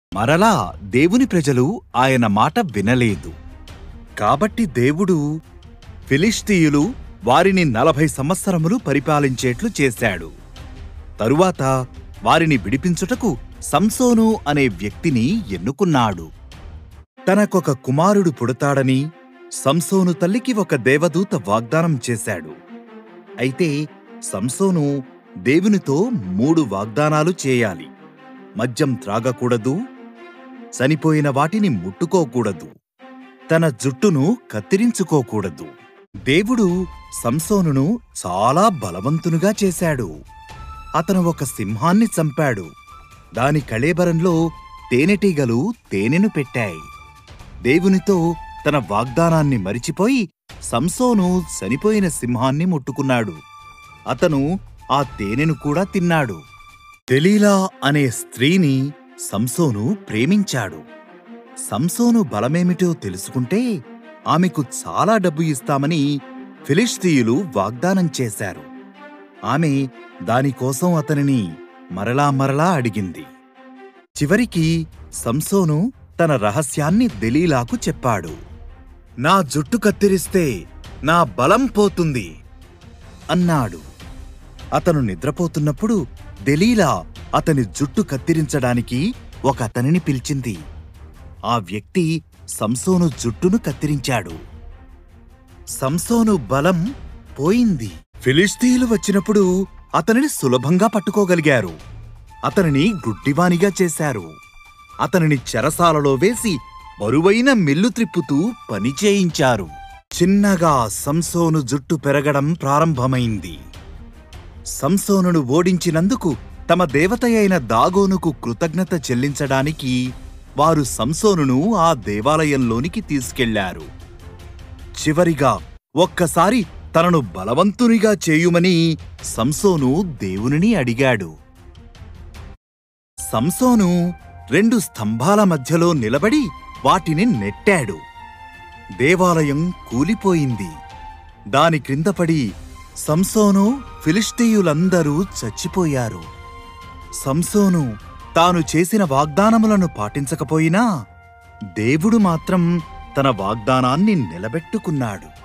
మరలా దేవుని ప్రజలు ఆయన మాట వినలేదు కాబట్టి దేవుడు ఫిలిష్తీయులు వారిని నలభై సంవత్సరములు పరిపాలించేట్లు చేశాడు తరువాత వారిని విడిపించుటకు సంసోను అనే వ్యక్తిని ఎన్నుకున్నాడు తనకొక కుమారుడు పుడతాడని సంసోను తల్లికి ఒక దేవదూత వాగ్దానం చేశాడు అయితే సంసోను దేవునితో మూడు వాగ్దానాలు చేయాలి మద్యం త్రాగకూడదు చనిపోయిన వాటిని ముట్టుకోకూడదు తన జుట్టును కత్తిరించుకోకూడదు దేవుడు సంసోనును చాలా బలవంతునుగా చేశాడు అతను ఒక సింహాన్ని చంపాడు దాని కళేబరంలో తేనెటీగలు తేనెను పెట్టాయి దేవునితో తన వాగ్దానాన్ని మరిచిపోయి సంసోను చనిపోయిన సింహాన్ని ముట్టుకున్నాడు అతను ఆ తేనెను కూడా తిన్నాడు దెలీలా అనే స్త్రీని సంసోను ప్రేమించాడు సంసోను బలమేమిటో తెలుసుకుంటే ఆమెకు చాలా డబ్బు ఇస్తామని ఫిలిష్తీయులు వాగ్దానం చేశారు ఆమె దానికోసం అతనిని మరలా మరలా అడిగింది చివరికి సంసోను తన రహస్యాన్ని దెలీలాకు చెప్పాడు నా జుట్టు కత్తిరిస్తే నా బలం పోతుంది అన్నాడు అతను నిద్రపోతున్నప్పుడు దెలీలా అతని జుట్టు కత్తిరించడానికి ఒక అతనిని పిలిచింది ఆ వ్యక్తి సంసోను జుట్టును కత్తిరించాడు సంసోను బలం పోయింది ఫిలిస్తీన్లు వచ్చినప్పుడు అతనిని సులభంగా పట్టుకోగలిగారు అతనిని గుడ్డివానిగా చేశారు అతనిని చెరసాలలో వేసి బరువైన మిల్లు త్రిప్పుతూ పని చేయించారు చిన్నగా సంసోను జుట్టు పెరగడం ప్రారంభమైంది సంసోనును ఓడించినందుకు తమ దేవతయైన దాగోనుకు కృతజ్ఞత చెల్లించడానికి వారు సంసోనును ఆ దేవాలయంలోనికి తీసుకెళ్లారు చివరిగా ఒక్కసారి తనను బలవంతునిగా చేయుమని సంసోను దేవునిని అడిగాడు సంసోను రెండు స్తంభాల మధ్యలో నిలబడి వాటిని నెట్టాడు దేవాలయం కూలిపోయింది దాని క్రిందపడి సంసోను ఫిలిష్తీయులందరూ చచ్చిపోయారు సంసోను తాను చేసిన వాగ్దానములను పాటించకపోయినా దేవుడు మాత్రం తన వాగ్దానాన్ని నిలబెట్టుకున్నాడు